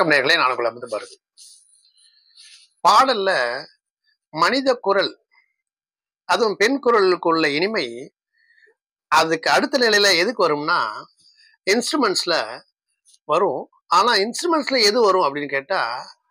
வணக்கம் நேர்களே நான் உங்களை அமுது பாரதி பாடல்ல மனித குரல் அதுவும் பெண் குரலுக்கு உள்ள இனிமை அதுக்கு அடுத்த நிலையில எதுக்கு வரும்னா இன்ஸ்ட்ருமெண்ட்ஸ்ல வரும் ஆனா இன்ஸ்ட்ருமெண்ட்ஸ்ல எது வரும் அப்படின்னு கேட்டா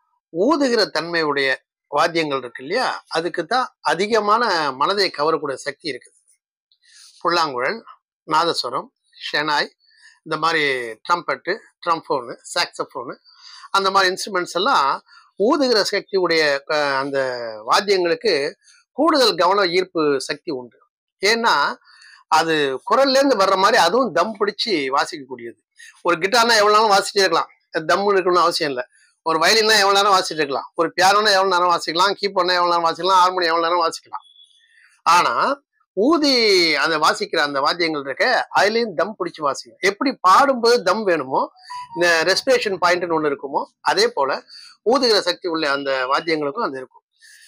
ஊதுகிற தன்மையுடைய வாத்தியங்கள் இருக்கு இல்லையா அதுக்கு தான் அதிகமான மனதை கவரக்கூடிய சக்தி இருக்குது புல்லாங்குழல் நாதஸ்வரம் ஷெனாய் இந்த மாதிரி ட்ரம்பெட்டு ட்ரம்ஃபோனு சாக்ஸஃபோனு அந்த மாதிரி இன்ஸ்ட்ருமெண்ட்ஸ் எல்லாம் ஊதுகிற சக்தி உடைய அஹ், அந்த வாத்தியங்களுக்கு கூடுதல் கவன ஈர்ப்பு சக்தி உண்டு ஏன்னா அது குரல்ல இருந்து வர்ற மாதிரி அதுவும் தம் பிடிச்சி வாசிக்கக்கூடியது ஒரு கிட்டார்னா எவ்வளவு நேரம் வாசிட்டே இருக்கலாம் தம்னு இருக்கணும்னு அவசியம் இல்லை ஒரு வயலின்னா எவ்வளவு நேரம் வாசிட்டு இருக்கலாம் ஒரு பியானோனா எவ்வளவு நேரம் வாசிக்கலாம் கீபோர்ட்னா எவ்வளவு நேரம் வாசிக்கலாம் ஹார்மோனியம் எவ்வளவு நேரம் வாசிக்கலாம் ஆனா ஊதி அந்த வாசிக்கிற அந்த வாத்தியங்கள் இருக்க அதுலயும் தம் பிடிச்சி வாசிக்கும் எப்படி பாடும்போது தம் வேணுமோ இந்த ரெஸ்பிரேஷன் பாயிண்ட்னு ஒண்ணு இருக்குமோ அதே போல ஊதுகிற சக்தி உள்ள அந்த வாத்தியங்களுக்கும் அது இருக்கும்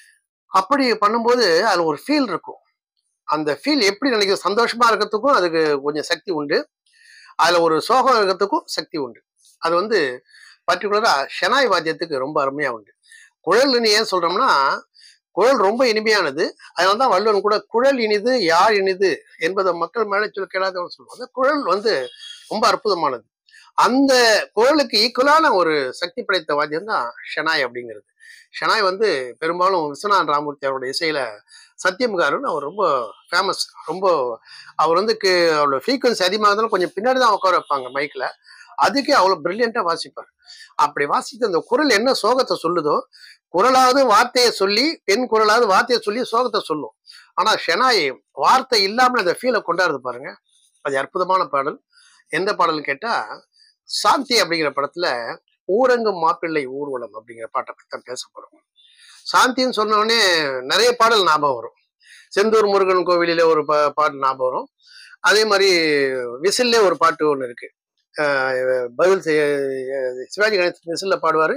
அப்படி பண்ணும்போது அதுல ஒரு ஃபீல் இருக்கும் அந்த ஃபீல் எப்படி நினைக்கிற சந்தோஷமா இருக்கிறதுக்கும் அதுக்கு கொஞ்சம் சக்தி உண்டு அதுல ஒரு சோகம் இருக்கிறதுக்கும் சக்தி உண்டு அது வந்து பர்டிகுலரா ஷெனாய் வாத்தியத்துக்கு ரொம்ப அருமையா உண்டு குழல்னு ஏன் சொல்றோம்னா குழல் ரொம்ப இனிமையானது அதனால தான் வள்ளுவன் கூட குழல் இனிது யாழ் இனிது என்பதை மக்கள் மேலே சொல்ல கேளாதவன் சொல்லுவாங்க அந்த குழல் வந்து ரொம்ப அற்புதமானது அந்த குழலுக்கு ஈக்குவலான ஒரு சக்தி படைத்த வாத்தியம் தான் ஷெனாய் அப்படிங்கிறது ஷெனாய் வந்து பெரும்பாலும் விஸ்வநாதன் ராமூர்த்தி அவருடைய இசையில சத்யமுகாருன்னு அவர் ரொம்ப ஃபேமஸ் ரொம்ப அவர் வந்து கு- அவரோட ஃப்ரீக்வன்சி அதிகமாக இருந்தாலும் கொஞ்சம் பின்னாடி தான் உட்கார வைப்பாங்க மைக்கில் அதுக்கே அவ்வளோ பிரில்லியண்டா வாசிப்பார் அப்படி வாசித்து அந்த குரல் என்ன சோகத்தை சொல்லுதோ குரலாவது வார்த்தையை சொல்லி பெண் குரலாவது வார்த்தையை சொல்லி சோகத்தை சொல்லும் ஆனா ஷெனாய் வார்த்தை இல்லாமல் அந்த ஃபீலை கொண்டாடுது பாருங்க அது அற்புதமான பாடல் எந்த பாடல் கேட்டா சாந்தி அப்படிங்கிற படத்துல ஊரங்கும் மாப்பிள்ளை ஊர்வலம் அப்படிங்கிற பாட்டை பத்தி தான் பேச போறோம் சாந்தின்னு சொன்ன உடனே நிறைய பாடல் ஞாபகம் வரும் செந்தூர் முருகன் கோவிலில ஒரு பா பாட்டு ஞாபகம் வரும் அதே மாதிரி விசில்லே ஒரு பாட்டு ஒன்று இருக்கு ஆஹ் பதில் செய்ய சிவாஜி கணேசன் விசில்ல பாடுவாரு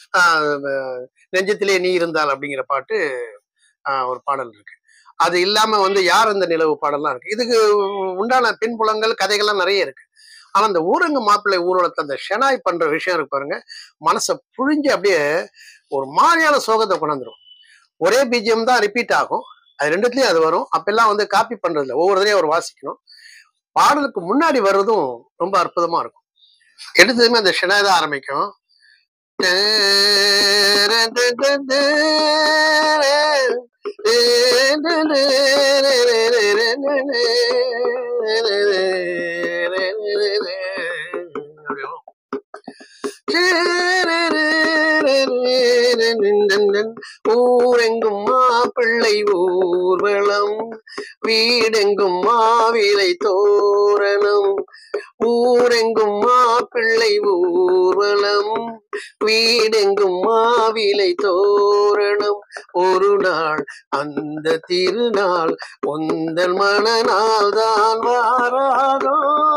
ஆஹ் நெஞ்சத்திலே நீ இருந்தால் அப்படிங்கிற பாட்டு ஆஹ் ஒரு பாடல் இருக்கு அது இல்லாம வந்து யார் அந்த நிலவு பாடல்லாம் இருக்கு இதுக்கு உண்டான பின்புலங்கள் கதைகள்லாம் நிறைய இருக்கு ஆனா அந்த ஊரங்கு மாப்பிள்ளை ஊர்வலத்தை அந்த ஷெனாய் பண்ற விஷயம் இருக்கு பாருங்க மனசை புழிஞ்சு அப்படியே ஒரு மாதிரியான சோகத்தை கொண்டாந்துரும் ஒரே பிஜிஎம் தான் ரிப்பீட் ஆகும் அது ரெண்டுத்துலயும் அது வரும் அப்பெல்லாம் வந்து காப்பி பண்றது இல்லை ஒவ்வொரு தடையும் அவர் வாசிக்கணும் பாடலுக்கு முன்னாடி வர்றதும் ரொம்ப அற்புதமா இருக்கும் எடுத்ததுமே அந்த ஷெனாய் தான் ஆரம்பிக்கும் ஊரெங்கும் மாப்பிள்ளை ஊர்வலம் வீடெங்கும் மாவிலை தோரணம் ஊரெங்கும் மாப்பிள்ளை ஊர்வலம் வீடெங்கும் மாவிலை தோரணம் ஒரு நாள் அந்த திருநாள் உந்தன் மனநாள் தான் வாராதோ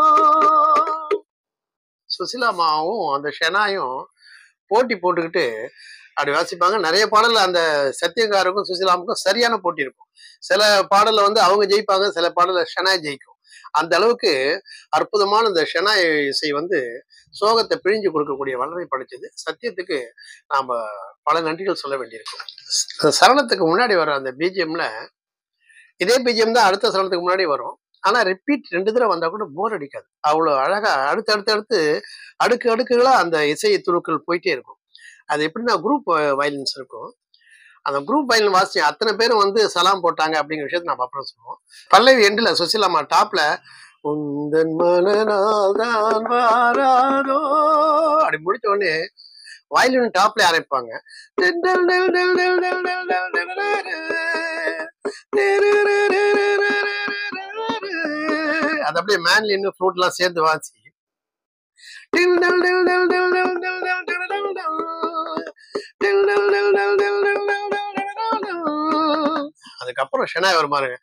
சுசிலாமாவும் அந்த ஷெனாயும் போட்டி போட்டுக்கிட்டு அப்படி வாசிப்பாங்க நிறைய பாடல்ல அந்த சத்யகாருக்கும் சுசிலாமுக்கும் சரியான போட்டி இருக்கும் சில பாடல்ல வந்து அவங்க ஜெயிப்பாங்க சில பாடல்ல ஷெனாய் ஜெயிக்கும் அந்த அளவுக்கு அற்புதமான இந்த ஷெனாய் இசை வந்து சோகத்தை பிழிஞ்சு கொடுக்கக்கூடிய வல்லமை படைச்சது சத்தியத்துக்கு நாம பல நன்றிகள் சொல்ல வேண்டியிருக்கும் ச- சரணத்துக்கு முன்னாடி வர அந்த பிஜிஎம்ல இதே பிஜிஎம் தான் அடுத்த சரணத்துக்கு முன்னாடி வரும் ஆனா ரிப்பீட் ரெண்டு தடவை வந்தா கூட போர் அடிக்காது அவ்வளவு அழகா அடுத்து அடுத்து அடுத்து அடுக்கு அடுக்குகளா அந்த இசை துணுக்கள் போயிட்டே இருக்கும் அது எப்படின்னா குரூப் வயலன்ஸ் இருக்கும் அந்த குரூப் வயலின் வாசி அத்தனை பேரும் வந்து சலாம் போட்டாங்க அப்படிங்கிற விஷயத்தை நம்ம அப்புறம் சொல்லுவோம் பல்லவி எண்டில் சுசிலாமா டாப்ல உந்தன் மனநாள் தான் வாராதோ அப்படி முடிச்ச உடனே வயலின் டாப்ல ஆரம்பிப்பாங்க அது அப்படியே மேன்லின்னு ஃப்ளூட்லாம் சேர்த்து வாசி அதுக்கப்புறம் ஷெனாய் வரும் பாருங்க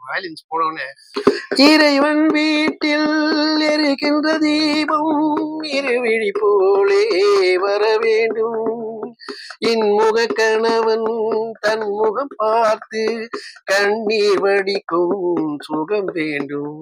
வயலின்ஸ் போனோடனே இறைவன் வீட்டில் எரிகின்ற தீபம் இருவிழி போலே வர வேண்டும் இன்முக கணவன் தன் முகம் பார்த்து கண்ணீர் வடிக்கும் சுகம் வேண்டும்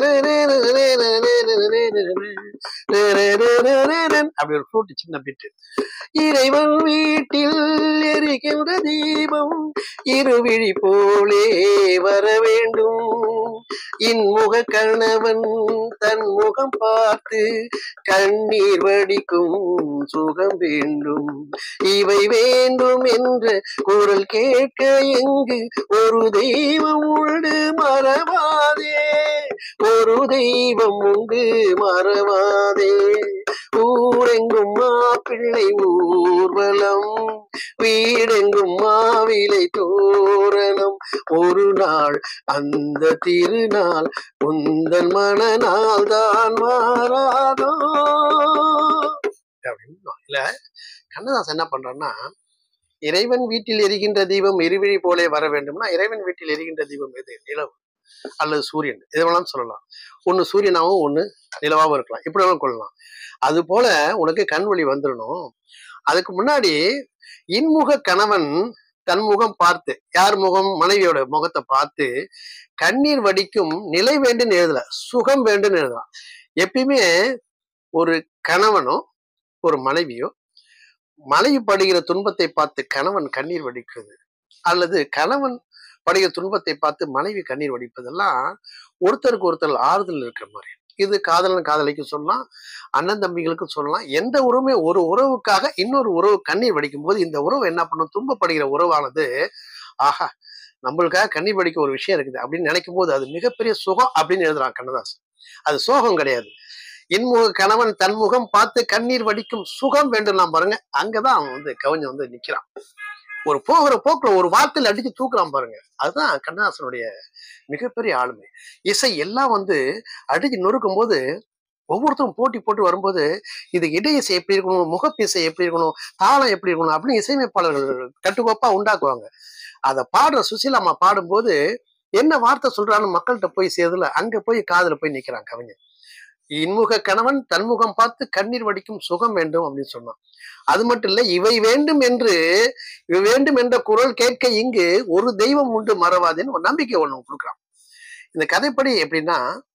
அப்படி ஒரு ஃப்ளூட் சின்ன பிட்டு இறைவன் வீட்டில் எரிகின்ற தீபம் இருவிழி போலே வர வேண்டும் இன்முக கணவன் தன் முகம் பார்த்து கண்ணீர் வடிக்கும் சுகம் வேண்டும் இவை வேண்டும் என்ற குரல் கேட்க எங்கு ஒரு தெய்வம் உண்டு மறவாதே ஒரு தெய்வம் உண்டு மறவாதே ஊரெங்கும் மாப்பிள்ளை ஊர்வலம் வீடெங்கும் மாவிலை தோரணம் ஒரு நாள் அந்த திருநாள் உந்தன் மனநாள் தான் மாறாதோ அப்படின்னு இல்ல கண்ணதாசன் என்ன பண்றான்னா இறைவன் வீட்டில் எரிகின்ற தீபம் இருவிழி போலே வர வேண்டும்னா இறைவன் வீட்டில் எரிகின்ற தீபம் எது நிலவு அல்லது சூரியன் இது வேணாலும் சொல்லலாம் ஒண்ணு சூரியனாவும் ஒண்ணு நிலவாவும் இருக்கலாம் இப்படி வேணாலும் கொள்ளலாம் அது போல உனக்கு கண் வழி வந்துடணும் அதுக்கு முன்னாடி இன்முக கணவன் தன் முகம் பார்த்து யார் முகம் மனைவியோட முகத்தை பார்த்து கண்ணீர் வடிக்கும் நிலை வேண்டுன்னு எழுதல சுகம் வேண்டுன்னு எழுதலாம் எப்பயுமே ஒரு கணவனோ ஒரு மனைவியோ மனைவி படுகிற துன்பத்தை பார்த்து கணவன் கண்ணீர் வடிக்கிறது அல்லது கணவன் படுகிற துன்பத்தை பார்த்து மனைவி கண்ணீர் வடிப்பதெல்லாம் ஒருத்தருக்கு ஒருத்தர் ஆறுதல் இருக்கிற மாதிரி இது காதலன் காதலிக்கும் சொல்லலாம் அண்ணன் தம்பிகளுக்கும் சொல்லலாம் எந்த உறவுமே ஒரு உறவுக்காக இன்னொரு உறவு கண்ணீர் வடிக்கும் போது இந்த உறவு என்ன பண்ணும் துன்பப்படுகிற உறவானது ஆஹா நம்மளுக்காக கண்ணீர் வடிக்க ஒரு விஷயம் இருக்குது அப்படின்னு நினைக்கும் போது அது மிகப்பெரிய சுகம் அப்படின்னு எழுதுறான் கண்ணதாசன் அது சோகம் கிடையாது இன்முக கணவன் தன்முகம் பார்த்து கண்ணீர் வடிக்கும் சுகம் வேண்டும் நான் பாருங்க அங்கதான் அவன் வந்து கவிஞன் வந்து நிக்கிறான் ஒரு போகிற போக்குல ஒரு வார்த்தையில அடிச்சு தூக்குறான் பாருங்க அதுதான் கண்ணதாசனுடைய மிகப்பெரிய ஆளுமை இசை எல்லாம் வந்து அடிச்சு நொறுக்கும் போது ஒவ்வொருத்தரும் போட்டி போட்டு வரும்போது இது இடை இசை எப்படி இருக்கணும் முகப்பிசை எப்படி இருக்கணும் தாளம் எப்படி இருக்கணும் அப்படின்னு இசையமைப்பாளர்கள் கட்டுக்கோப்பா உண்டாக்குவாங்க அதை பாடுற சுசீலாமா பாடும்போது என்ன வார்த்தை சொல்றான்னு மக்கள்கிட்ட போய் சேருதுல அங்க போய் காதுல போய் நிக்கிறான் கவிஞன் இன்முக கணவன் தன்முகம் பார்த்து கண்ணீர் வடிக்கும் சுகம் வேண்டும் அப்படின்னு சொன்னான் அது மட்டும் இல்ல இவை வேண்டும் என்று இவை வேண்டும் என்ற குரல் கேட்க இங்கு ஒரு தெய்வம் உண்டு மறவாதுன்னு ஒரு நம்பிக்கை ஒண்ணு கொடுக்குறான் இந்த கதைப்படி எப்படின்னா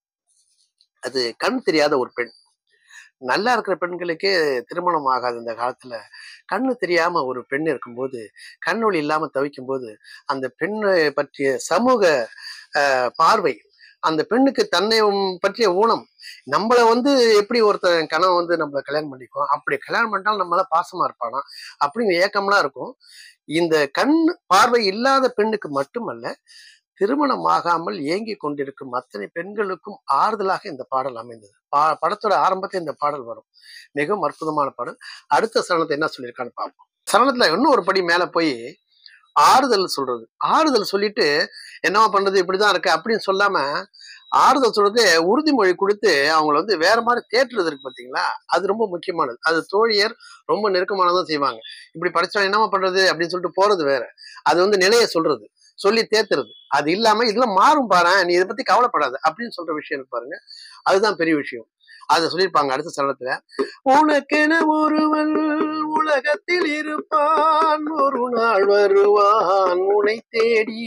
அது கண் தெரியாத ஒரு பெண் நல்லா இருக்கிற பெண்களுக்கே திருமணம் ஆகாது இந்த காலத்துல கண்ணு தெரியாம ஒரு பெண் இருக்கும்போது கண்ணொளி இல்லாம தவிக்கும் போது அந்த பெண்ணை பற்றிய சமூக அஹ், பார்வை அந்த பெண்ணுக்கு தன்னை பற்றிய ஊனம் நம்மள வந்து எப்படி ஒருத்தன் கணவன் வந்து நம்மள கல்யாணம் பண்ணிக்குவோம் அப்படி கல்யாணம் பண்ணிட்டாலும் நம்மள பாசமா இருப்பானா அப்படிங்கிற ஏக்கம்லாம் இருக்கும் இந்த கண் பார்வை இல்லாத பெண்ணுக்கு மட்டுமல்ல திருமணம் ஆகாமல் ஏங்கி கொண்டிருக்கும் அத்தனை பெண்களுக்கும் ஆறுதலாக இந்த பாடல் அமைந்தது பா படத்தோட ஆரம்பத்தில் இந்த பாடல் வரும் மிகவும் அற்புதமான பாடல் அடுத்த சரணத்தை என்ன சொல்லியிருக்கான்னு பார்ப்போம் சரணத்துல இன்னும் ஒரு படி மேல போய் ஆறுதல் சொல்றது ஆறுதல் சொல்லிட்டு என்னவா பண்றது இப்படிதான் இருக்கு அப்படின்னு சொல்லாம ஆறுதல் சொல்றது உறுதிமொழி கொடுத்து அவங்கள வந்து வேற மாதிரி தேற்றுறது இருக்கு பாத்தீங்களா அது ரொம்ப முக்கியமானது அது தோழியர் ரொம்ப நெருக்கமானதான் செய்வாங்க இப்படி படிச்சா என்னமா பண்றது அப்படின்னு சொல்லிட்டு போறது வேற அது வந்து நிலையை சொல்றது சொல்லி தேத்துறது அது இல்லாம இதெல்லாம் மாறும் பாரு நீ இதை பத்தி கவலைப்படாத அப்படின்னு சொல்ற விஷயம் இருக்கு பாருங்க அதுதான் பெரிய விஷயம் அதை சொல்லியிருப்பாங்க அடுத்த சரணத்துல உனக்கென ஒருவன் உலகத்தில் இருப்பான் ஒரு நாள் வருவான் உனை தேடி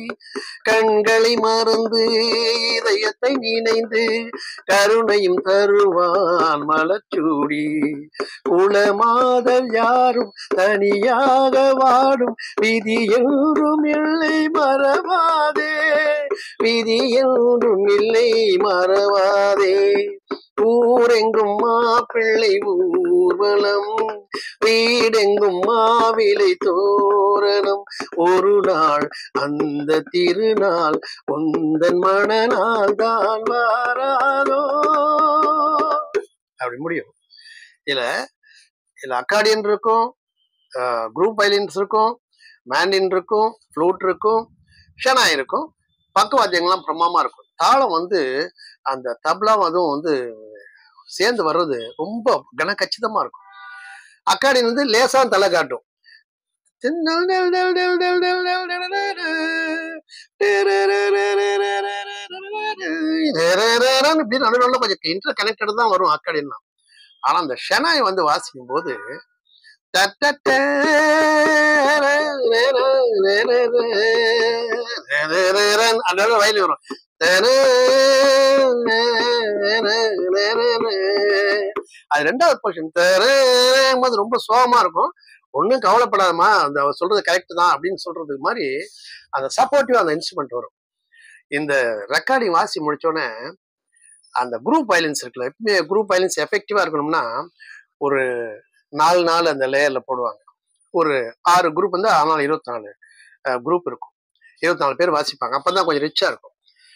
கண்களை மறந்து இதயத்தை நினைந்து கருணையும் தருவான் மலச்சூடி குலமாதல் யாரும் தனியாக வாடும் விதி என்றும் இல்லை மறவாதே விதி என்றும் இல்லை மறவாதே ஊரெங்கும் மாப்பிள்ளை ஊர்வலம் வீடெங்கும் மாவிலை தோரணம் ஒரு நாள் அந்த திருநாள் உந்தன் மனநாள் தான் மாறாதோ அப்படி முடியும் இதுல இதுல அக்காடியன் இருக்கும் குரூப் வயலின்ஸ் இருக்கும் மேண்டின் இருக்கும் ஃப்ளூட் இருக்கும் ஷனா இருக்கும் பக்கவாத்தியங்கள்லாம் பிரமாமா இருக்கும் தாளம் வந்து அந்த தப்லாம் அதுவும் வந்து சேர்ந்து வர்றது ரொம்ப கனக்கச்சிதமா இருக்கும் அக்காடியன் வந்து லேசா தலை காட்டும் இப்படி நடுவில் கொஞ்சம் இன்டர் கனெக்டட் தான் வரும் அக்கடின்னா ஆனா அந்த ஷெனாய் வந்து வாசிக்கும் போது அதோட வயலி வரும் அது ரெண்டாவது போர்ஷன் போது ரொம்ப சோகமா இருக்கும் ஒன்றும் கவலைப்படாதமா அந்த அவர் சொல்றது கரெக்ட் தான் அப்படின்னு சொல்றதுக்கு மாதிரி அந்த சப்போர்ட்டிவ் அந்த இன்ஸ்ட்ருமெண்ட் வரும் இந்த ரெக்கார்டிங் வாசி முடிச்சோடனே அந்த குரூப் வயலன்ஸ் இருக்குல்ல எப்பவுமே குரூப் வயலன்ஸ் எஃபெக்டிவா இருக்கணும்னா ஒரு நாலு நாள் அந்த லேயர்ல போடுவாங்க ஒரு ஆறு குரூப் வந்து ஆனால் இருபத்தி நாலு குரூப் இருக்கும் இருபத்தி நாலு பேர் வாசிப்பாங்க அப்பதான் கொஞ்சம் ரிச்சா இருக்கும்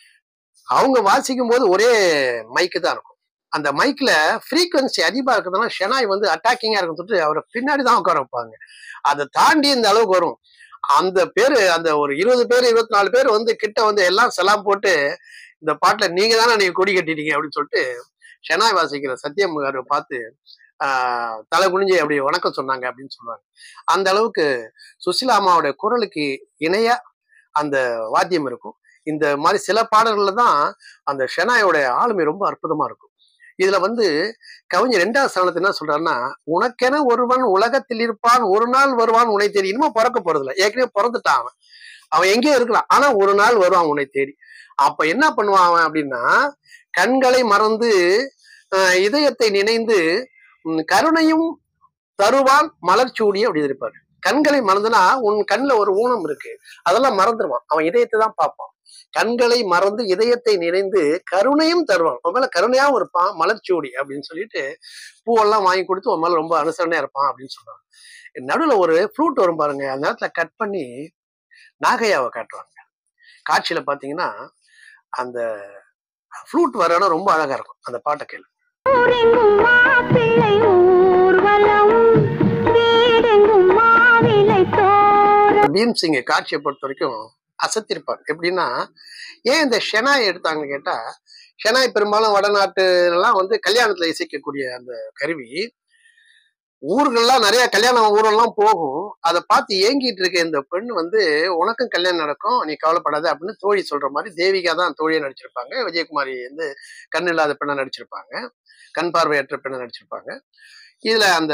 அவங்க வாசிக்கும் போது ஒரே மைக்கு தான் இருக்கும் அந்த மைக்ல ஃப்ரீக்வன்சி அதிகமா இருக்கிறதுனால ஷெனாய் வந்து அட்டாக்கிங்கா இருக்கும் சொல்லிட்டு அவரை பின்னாடி தான் உட்கார வைப்பாங்க அதை தாண்டி இந்த அளவுக்கு வரும் அந்த பேரு அந்த ஒரு இருபது பேர் இருபத்தி நாலு பேர் வந்து கிட்ட வந்து எல்லாம் செலாம் போட்டு இந்த பாட்டுல நீங்க தானே நீங்க கொடி கட்டிட்டீங்க அப்படின்னு சொல்லிட்டு ஷெனாய் வாசிக்கிற சத்தியம் அவரை பார்த்து ஆஹ் தலை குனிஞ்சு அப்படி வணக்கம் சொன்னாங்க அப்படின்னு சொல்லுவாங்க அந்த அளவுக்கு சுசிலா அம்மாவோட குரலுக்கு இணையா அந்த வாத்தியம் இருக்கும் இந்த மாதிரி சில பாடல்கள்ல தான் அந்த ஷெனாயோட ஆளுமை ரொம்ப அற்புதமா இருக்கும் இதுல வந்து கவிஞர் ரெண்டாவது ஸ்தானத்தை என்ன சொல்றாருன்னா உனக்கென ஒருவன் உலகத்தில் இருப்பான் ஒரு நாள் வருவான் உன்னை தேடி இனிமே பிறக்க போறதில்ல ஏற்கனவே பிறந்துட்டான் அவன் அவன் எங்கேயோ இருக்கலாம் ஆனா ஒரு நாள் வருவான் உன்னை தேடி அப்ப என்ன பண்ணுவான் அவன் அப்படின்னா கண்களை மறந்து ஆஹ் இதயத்தை நினைந்து உம் கருணையும் தருவான் மலர்ச்சூடி அப்படி இருப்பாரு கண்களை மறந்துனா உன் கண்ணுல ஒரு ஊனம் இருக்கு அதெல்லாம் மறந்துடுவான் அவன் இதயத்தை தான் பார்ப்பான் கண்களை மறந்து இதயத்தை நிறைந்து கருணையும் தருவான் உன் மேல கருணையாவும் இருப்பான் மலர்ச்சூடி அப்படின்னு சொல்லிட்டு பூவெல்லாம் வாங்கி கொடுத்து உன் மேல ரொம்ப அனுசரணையா இருப்பான் அப்படின்னு சொல்றாங்க நடுவுல ஒரு ஃப்ளூட் வரும் பாருங்க அந்த நேரத்துல கட் பண்ணி நாகையாவை காட்டுவாங்க காட்சியில பாத்தீங்கன்னா அந்த ஃப்ளூட் வர இடம் ரொம்ப அழகா இருக்கும் அந்த பாட்டை கேளு ஊரெங்கும் மாப்பிள்ளை ஊர்வலம் வீடெங்கும் மாவிலை தோரணம் பீம் சிங் காட்சியை பொறுத்த வரைக்கும் அசத்திருப்பார் எப்படின்னா ஏன் இந்த ஷெனாய் எடுத்தாங்கன்னு கேட்டா ஷெனாய் பெரும்பாலும் வடநாட்டுலாம் வந்து கல்யாணத்துல இசைக்கக்கூடிய அந்த கருவி ஊர்கள்லாம் நிறைய கல்யாணம் ஊரெல்லாம் போகும் அதை பார்த்து ஏங்கிட்டு இருக்க இந்த பெண் வந்து உனக்கும் கல்யாணம் நடக்கும் நீ கவலைப்படாத அப்படின்னு தோழி சொல்ற மாதிரி தேவிகா தான் தோழியை நடிச்சிருப்பாங்க விஜயகுமாரி வந்து கண் இல்லாத பெண்ணை நடிச்சிருப்பாங்க கண் பார்வையற்ற பெண்ணை நடிச்சிருப்பாங்க இதுல அந்த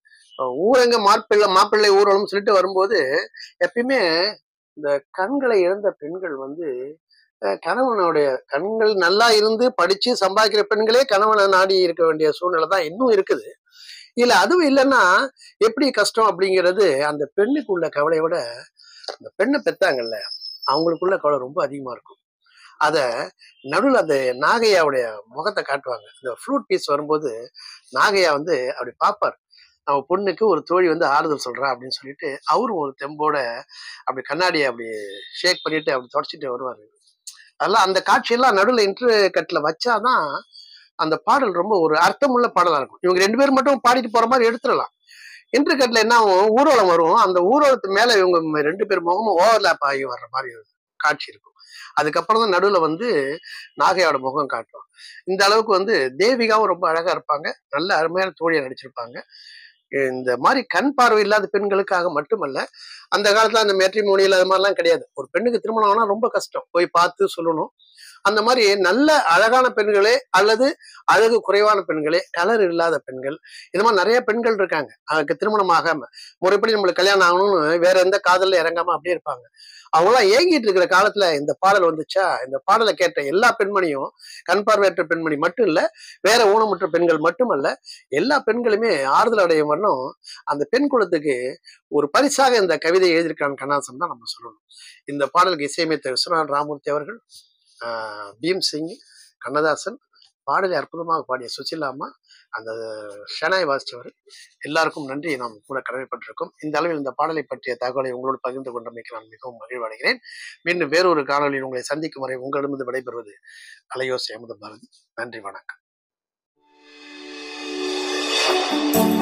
ஊரங்க மாப்பிள்ளை மாப்பிள்ளை ஊர்வலம் சொல்லிட்டு வரும்போது எப்பயுமே இந்த கண்களை இழந்த பெண்கள் வந்து அஹ், கணவனுடைய கண்கள் நல்லா இருந்து படிச்சு சம்பாதிக்கிற பெண்களே கணவனை நாடி இருக்க வேண்டிய சூழ்நிலை தான் இன்னும் இருக்குது இல்ல அதுவும் இல்லைன்னா எப்படி கஷ்டம் அப்படிங்கிறது அந்த பெண்ணுக்குள்ள கவலையை விட அந்த பெண்ணை பெத்தாங்கல்ல அவங்களுக்குள்ள கவலை ரொம்ப அதிகமா இருக்கும் அத நடுவில் அந்த நாகையாவுடைய முகத்தை காட்டுவாங்க இந்த ஃப்ளூட் பீஸ் வரும்போது நாகையா வந்து அப்படி பார்ப்பார் நம்ம பொண்ணுக்கு ஒரு தோழி வந்து ஆறுதல் சொல்றா அப்படின்னு சொல்லிட்டு அவரும் ஒரு தெம்போட அப்படி கண்ணாடியை அப்படி ஷேக் பண்ணிட்டு அப்படி தொடச்சிட்டு வருவாரு அதெல்லாம் அந்த காட்சியெல்லாம் நடுவில் இன்டர் கட்ல வச்சாதான் அந்த பாடல் ரொம்ப ஒரு அர்த்தமுள்ள பாடலா இருக்கும் இவங்க ரெண்டு பேரும் மட்டும் பாடிட்டு போற மாதிரி எடுத்துடலாம் இன்டர் கட்ல என்ன ஆகும் ஊர்வலம் வரும் அந்த ஊர்வலத்து மேல இவங்க ரெண்டு பேர் முகமும் ஓவர்லேப் ஆகி வர்ற மாதிரி ஒரு காட்சி இருக்கும் அதுக்கப்புறம் தான் நடுவில் வந்து நாகையோட முகம் காட்டுவாங்க இந்த அளவுக்கு வந்து தேவிகாவும் ரொம்ப அழகா இருப்பாங்க நல்ல அருமையான தோழியை நடிச்சிருப்பாங்க இந்த மாதிரி கண் பார்வை இல்லாத பெண்களுக்காக மட்டுமல்ல அந்த காலத்துல அந்த மேட்ரிமோனியல் அது மாதிரிலாம் கிடையாது ஒரு பெண்ணுக்கு திருமணம் ஆனா ரொம்ப கஷ்டம் போய் பார்த்து சொல்லணும் அந்த மாதிரி நல்ல அழகான பெண்களே அல்லது அழகு குறைவான பெண்களே கலர் இல்லாத பெண்கள் இது மாதிரி நிறைய பெண்கள் இருக்காங்க அதுக்கு திருமணம் ஆகாம முறைப்படி நம்மளுக்கு கல்யாணம் ஆகணும்னு வேற எந்த காதல்ல இறங்காம அப்படியே இருப்பாங்க அவங்களாம் ஏங்கிட்டு இருக்கிற காலத்துல இந்த பாடல் வந்துச்சா இந்த பாடலை கேட்ட எல்லா பெண்மணியும் கண் பார்வையற்ற பெண்மணி மட்டும் இல்ல வேற ஊனமுற்ற பெண்கள் மட்டுமல்ல எல்லா பெண்களுமே ஆறுதல் அடையும் வண்ணம் அந்த பெண் குலத்துக்கு ஒரு பரிசாக இந்த கவிதை எழுதியிருக்கான் கண்ணாசன் தான் நம்ம சொல்லணும் இந்த பாடலுக்கு இசையமைத்த விஸ்வநாத் ராமூர்த்தி அவர்கள் ஆஹ் பீம் சிங் கண்ணதாசன் பாடலை அற்புதமாக பாடிய சுசிலாமா அந்த ஷனாய் வாசித்தவர் எல்லாருக்கும் நன்றி நாம் கூட கடமைப்பட்டிருக்கோம் இந்த அளவில் இந்த பாடலை பற்றிய தகவலை உங்களோடு பகிர்ந்து கொண்டமைக்கு நான் மிகவும் மகிழ்வடைகிறேன் மீண்டும் வேறொரு காணொலியில் உங்களை சந்திக்கும் வரை உங்களிடமிருந்து விடைபெறுவது அலையோசி அமுத பாரதி நன்றி வணக்கம்